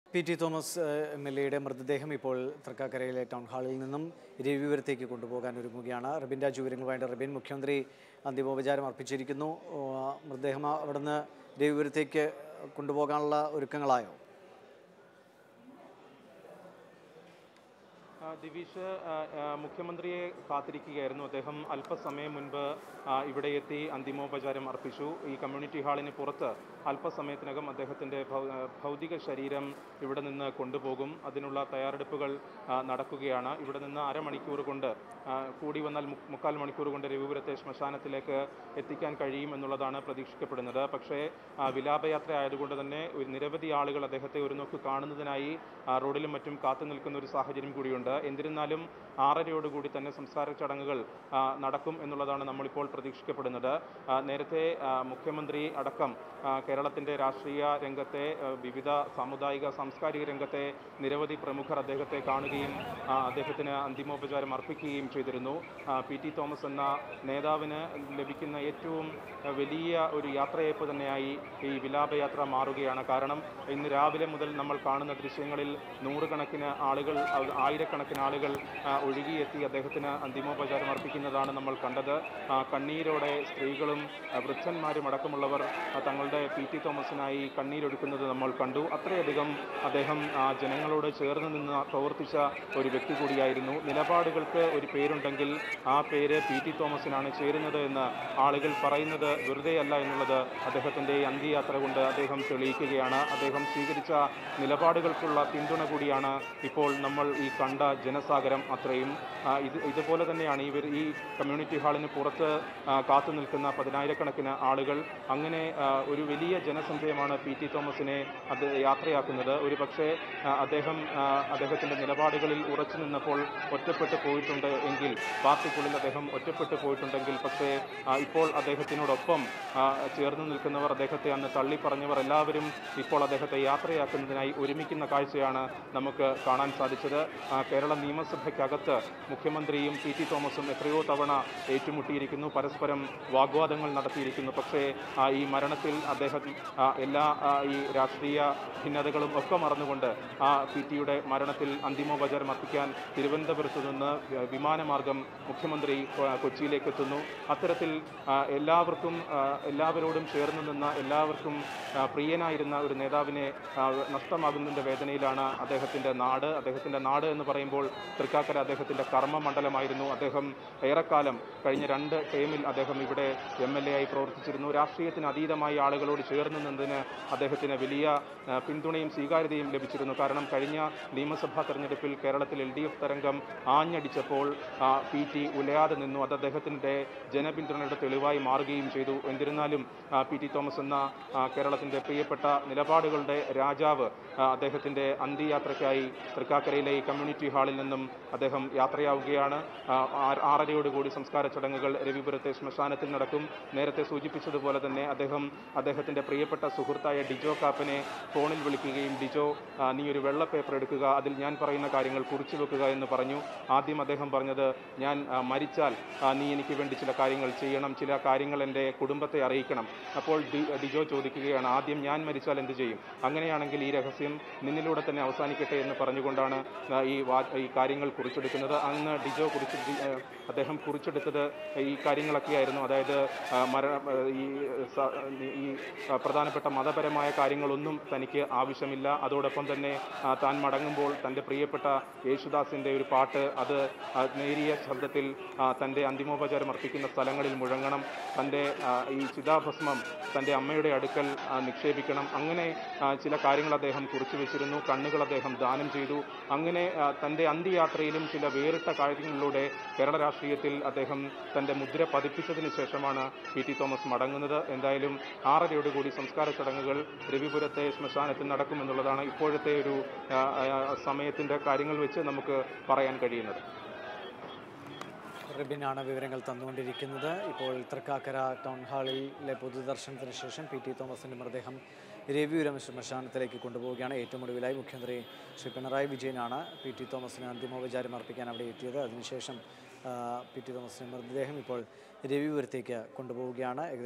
P T Thomas ഏഹ്, M L എയുടെ മൃതദേഹം ഇപ്പോൾ തൃക്കാക്കരയിലെ ടൗൺ ഹാളിൽ നിന്നും രവിപുരത്തേക്ക് കൊണ്ടുപോകാൻ ഒരുങ്ങുകയാണ് റിബിൻ രാജു വിവരങ്ങളുമായിട്ട് റിബിൻ മുഖ്യമന്ത്രി അന്തിമോപചാരം അർപ്പിച്ചിരിക്കുന്നു ഓ, ആ മൃതദേഹം അവിടുന്ന് രവിപുരത്തേക്ക് കൊണ്ടുപോകാനുള്ള ഒരുക്കങ്ങളായോ ആ, ദിവിഷ് ആ, ആ, മുഖ്യമന്ത്രിയെ കാത്തിരിക്കുകയായിരുന്നു അദ്ദേഹം അല്പസമയം മുൻപ് ആ, ഇവിടെ എത്തി അന്തിമോപചാരം അർപ്പിച്ചു ഈ കമ്മ്യൂണിറ്റി ഹാളിന് പുറത്ത് അല്പസമയത്തിനകം അദ്ദേഹത്തിൻ്റെ ഭൗ- ആ, ഭൗതിക ശരീരം ഇവിടെ നിന്ന് കൊണ്ടുപോകും അതിനുള്ള തയ്യാറെടുപ്പുകൾ ആ, നടക്കുകയാണ് ഇവിടെ നിന്ന് അരമണിക്കൂർ കൊണ്ട് ആ, കൂടി വന്നാൽ മു- മുക്കാൽ മണിക്കൂർ കൊണ്ട് രവിപുരത്തെ ശ്മശാനത്തിലേക്ക് എത്തിക്കാൻ കഴിയും എന്നുള്ളതാണ് പ്രതീക്ഷിക്കപ്പെടുന്നത് പക്ഷേ ആ, വിലാപയാത്ര ആയതുകൊണ്ട് തന്നെ ഒരു നിരവധി ആളുകൾ അദ്ദേഹത്തെ ഒരു നോക്ക് കാണുന്നതിനായി ആ, റോഡിലും മറ്റും കാത്തു നിൽക്കുന്ന ഒരു സാഹചര്യം കൂടിയുണ്ട് എന്നിരുന്നാലും ആറരയോടുകൂടി തന്നെ സംസ്കാര ചടങ്ങുകൾ ആ, നടക്കും എന്നുള്ളതാണ് നമ്മളിപ്പോൾ പ്രതീക്ഷിക്കപ്പെടുന്നത് ആ, നേരത്തെ ആ, മുഖ്യമന്ത്രി അടക്കം ആ, കേരളത്തിൻ്റെ രാഷ്ട്രീയ രംഗത്തെ ആ, വിവിധ സാമുദായിക സാംസ്കാരിക രംഗത്തെ നിരവധി പ്രമുഖർ അദ്ദേഹത്തെ കാണുകയും ആ, അദ്ദേഹത്തിന് അന്തിമോപചാരം അർപ്പിക്കുകയും ചെയ്തിരുന്നു ആ, പി ടി തോമസ് എന്ന നേതാവിന് ലഭിക്കുന്ന ഏറ്റവും ആ, വലിയ ഒരു യാത്രയയപ്പ് തന്നെയായി ഈ വിലാപയാത്ര മാറുകയാണ് കാരണം ഇന്ന് രാവിലെ മുതൽ നമ്മൾ കാണുന്ന ദൃശ്യങ്ങളിൽ നൂറുകണക്കിന് ആളുകൾ ആ- ആയിരക്കണക്കിന് ആളുകൾ ആ, ഒഴുകിയെത്തി അദ്ദേഹത്തിന് അന്തിമോപചാരം അർപ്പിക്കുന്നതാണ് നമ്മൾ കണ്ടത് ആ, കണ്ണീരോടെ സ്ത്രീകളും ആ, വൃദ്ധന്മാരും അടക്കമുള്ളവർ ആ, തങ്ങളുടെ പി ടി തോമസിനായി കണ്ണീരൊഴുക്കുന്നത് നമ്മൾ കണ്ടു അത്രയധികം അദ്ദേഹം ആ, ജനങ്ങളോട് ചേർന്ന് നിന്ന് പ്രവർത്തിച്ച ഒരു വ്യക്തി കൂടിയായിരുന്നു നിലപാടുകൾക്ക് ഒരു പേരുണ്ടെങ്കിൽ ആ പേര് പി ടി തോമസിനാണ് ചേരുന്നത് എന്ന് ആളുകൾ പറയുന്നത് വെറുതെയല്ല എന്നുള്ളത് അദ്ദേഹത്തിൻ്റെ ഈ അന്ത്യയാത്ര കൊണ്ട് അദ്ദേഹം തെളിയിക്കുകയാണ് അദ്ദേഹം സ്വീകരിച്ച നിലപാടുകൾക്കുള്ള പിന്തുണ കൂടിയാണ് ഇപ്പോൾ നമ്മൾ ഈ കണ്ട ജനസാഗരം അത്രയും ആ, ഇത് ഇതുപോലെ തന്നെയാണ് ഇവർ ഈ കമ്മ്യൂണിറ്റി ഹാളിന് പുറത്ത് ആ, കാത്തു നിൽക്കുന്ന പതിനായിരക്കണക്കിന് ആളുകൾ അങ്ങനെ ആ, ഒരു വലിയ ജനസഞ്ചയമാണ് പി ടി തോമസിനെ അത് യാത്രയാക്കുന്നത് ഒരു പക്ഷേ ആ, അദ്ദേഹം ആ, അദ്ദേഹത്തിൻ്റെ നിലപാടുകളിൽ ഉറച്ചു നിന്നപ്പോൾ ഒറ്റപ്പെട്ടു പോയിട്ടുണ്ട് എങ്കിൽ പാർട്ടിക്കുള്ളിൽ അദ്ദേഹം ഒറ്റപ്പെട്ടു പോയിട്ടുണ്ടെങ്കിൽ പക്ഷേ ആ, ഇപ്പോൾ അദ്ദേഹത്തിനോടൊപ്പം ആ, ചേർന്ന് നിൽക്കുന്നവർ അദ്ദേഹത്തെ അന്ന് തള്ളി പറഞ്ഞവർ എല്ലാവരും ഇപ്പോൾ അദ്ദേഹത്തെ യാത്രയാക്കുന്നതിനായി ഒരുമിക്കുന്ന കാഴ്ചയാണ് നമുക്ക് കാണാൻ സാധിച്ചത് ആ, കേരള നിയമസഭയ്ക്കകത്ത് മുഖ്യമന്ത്രിയും പി ടി തോമസും എത്രയോ തവണ ഏറ്റുമുട്ടിയിരിക്കുന്നു പരസ്പരം വാഗ്വാദങ്ങൾ നടത്തിയിരിക്കുന്നു പക്ഷേ ആ, ഈ മരണത്തിൽ അദ്ദേഹം ആ, എല്ലാ ആ, ഈ രാഷ്ട്രീയ ഭിന്നതകളും ഒക്കെ മറന്നുകൊണ്ട് ആ പി ടിയുടെ മരണത്തിൽ അന്തിമോപചാരം അർപ്പിക്കാൻ തിരുവനന്തപുരത്ത് നിന്ന് വ- വിമാനമാർഗം മുഖ്യമന്ത്രി കൊ- കൊച്ചിയിലേക്ക് എത്തുന്നു അത്തരത്തിൽ ആ, എല്ലാവർക്കും ആ, എല്ലാവരോടും ചേർന്ന് നിന്ന എല്ലാവർക്കും ആ, പ്രിയനായിരുന്ന ഒരു നേതാവിനെ ആ, നഷ്ടമാകുന്നതിൻ്റെ വേദനയിലാണ് അദ്ദേഹത്തിൻ്റെ നാട് അദ്ദേഹത്തിൻ്റെ നാട് എന്ന് പറയുമ്പോൾ തൃക്കാക്കര അദ്ദേഹത്തിൻ്റെ കർമ്മമണ്ഡലമായിരുന്നു അദ്ദേഹം ഏറെക്കാലം കഴിഞ്ഞ രണ്ട് ടേമിൽ അദ്ദേഹം ഇവിടെ എം എൽ എ ആയി പ്രവർത്തിച്ചിരുന്നു രാഷ്ട്രീയത്തിന് അതീതമായി ആളുകളോട് ചേർന്ന് നിന്നതിന് അദ്ദേഹത്തിന് വലിയ ആ, പിന്തുണയും സ്വീകാര്യതയും ലഭിച്ചിരുന്നു കാരണം കഴിഞ്ഞ നിയമസഭാ തെരഞ്ഞെടുപ്പിൽ കേരളത്തിൽ എൽ ഡി എഫ് തരംഗം ആഞ്ഞടിച്ചപ്പോൾ ആ, പി ടി ഉലയാതെ നിന്നു അത് അദ്ദേഹത്തിൻ്റെ ജനപിന്തുണയുടെ തെളിവായി മാറുകയും ചെയ്തു എന്നിരുന്നാലും ആ, പി ടി തോമസ് എന്ന ആ, കേരളത്തിൻ്റെ പ്രിയപ്പെട്ട നിലപാടുകളുടെ രാജാവ് ആ, അദ്ദേഹത്തിൻ്റെ അന്ത്യയാത്രയ്ക്കായി തൃക്കാക്കരയിലെ ഈ കമ്മ്യൂണിറ്റി ഹാളിൽ നിന്നും അദ്ദേഹം യാത്രയാവുകയാണ് ആ, ആ- ആറരയോടുകൂടി സംസ്കാര ചടങ്ങുകൾ രവിപുരത്തെ ശ്മശാനത്തിൽ നടക്കും നേരത്തെ സൂചിപ്പിച്ചതുപോലെ തന്നെ അദ്ദേഹം അദ്ദേഹത്തിൻ്റെ പ്രിയപ്പെട്ട സുഹൃത്തായ ഡിജോ കാപ്പനെ ഫോണിൽ വിളിക്കുകയും ഡിജോ ആ, നീ ഒരു വെള്ള പേപ്പർ എടുക്കുക അതിൽ ഞാൻ പറയുന്ന കാര്യങ്ങൾ കുറിച്ചു വെക്കുക എന്ന് പറഞ്ഞു ആദ്യം അദ്ദേഹം പറഞ്ഞത് ഞാൻ ആ, മരിച്ചാൽ ആ, നീ എനിക്ക് വേണ്ടി ചില കാര്യങ്ങൾ ചെയ്യണം ചില കാര്യങ്ങൾ എൻ്റെ കുടുംബത്തെ അറിയിക്കണം അപ്പോൾ ഡി ഡിജോ ചോദിക്കുകയാണ് ആദ്യം ഞാൻ മരിച്ചാൽ എന്ത് ചെയ്യും അങ്ങനെയാണെങ്കിൽ ഈ രഹസ്യം നിന്നിലൂടെ തന്നെ അവസാനിക്കട്ടെ എന്ന് പറഞ്ഞുകൊണ്ടാണ് ആ, ഈ വാ ഈ കാര്യങ്ങൾ കുറിച്ചെടുക്കുന്നത് അന്ന് ഡിജോ കുറിച്ച് ഡി- ആ, അദ്ദേഹം കുറിച്ചെടുത്തത് ഈ കാര്യങ്ങളൊക്കെയായിരുന്നു അതായത് ആ, മര ആ, ഈ സ- ഈ ആ, പ്രധാനപ്പെട്ട മതപരമായ കാര്യങ്ങളൊന്നും തനിക്ക് ആവശ്യമില്ല അതോടൊപ്പം തന്നെ ആ, താൻ മടങ്ങുമ്പോൾ തൻ്റെ പ്രിയപ്പെട്ട യേശുദാസിൻ്റെ ഒരു പാട്ട് അത് ആ, നേരിയ ശബ്ദത്തിൽ ആ, തൻ്റെ അന്തിമോപചാരം അർപ്പിക്കുന്ന സ്ഥലങ്ങളിൽ മുഴങ്ങണം തൻ്റെ ആ, ഈ ചിതാഭസ്മം തൻ്റെ അമ്മയുടെ അടുക്കൽ ആ, നിക്ഷേപിക്കണം അങ്ങനെ ആ, ചില കാര്യങ്ങൾ അദ്ദേഹം കുറിച്ചു വെച്ചിരുന്നു കണ്ണുകൾ അദ്ദേഹം ദാനം ചെയ്തു അങ്ങനെ ആ, തൻ്റെ അന്ത്യയാത്രയിലും ചില വേറിട്ട കാര്യങ്ങളിലൂടെ കേരള രാഷ്ട്രീയത്തിൽ അദ്ദേഹം തൻ്റെ മുദ്ര പതിപ്പിച്ചതിന് ശേഷമാണ് പി ടി തോമസ് മടങ്ങുന്നത് എന്തായാലും ആറരയോടുകൂടി സംസ്കാര ചടങ്ങുകൾ രവിപുരത്തെ ശ്മശാനത്തിൽ നടക്കുമെന്നുള്ളതാണ് ഇപ്പോഴത്തെ ഒരു ആ, ആ, സമയത്തിൻ്റെ കാര്യങ്ങൾ വെച്ച് നമുക്ക് പറയാൻ കഴിയുന്നത് റിബിനാണ് വിവരങ്ങൾ തന്നുകൊണ്ടിരിക്കുന്നത് ഇപ്പോൾ തൃക്കാക്കര ടൗൺ ഹാളിലെ പൊതുദർശനത്തിന് ശേഷം പി ടി തോമസിൻ്റെ മൃതദേഹം രവിപുരം ശ്മശാനത്തിലേക്ക് കൊണ്ടുപോവുകയാണ് ഏറ്റവും ഒടുവിലായി മുഖ്യമന്ത്രി ശ്രീ പിണറായി വിജയനാണ് പി ടി തോമസിന് അന്തിമോപചാരം അർപ്പിക്കാൻ അവിടെ എത്തിയത് അതിനുശേഷം ആ, പി ടി തോമസിൻ്റെ മൃതദേഹം ഇപ്പോൾ രവിപുരത്തേക്ക് കൊണ്ടുപോവുകയാണ്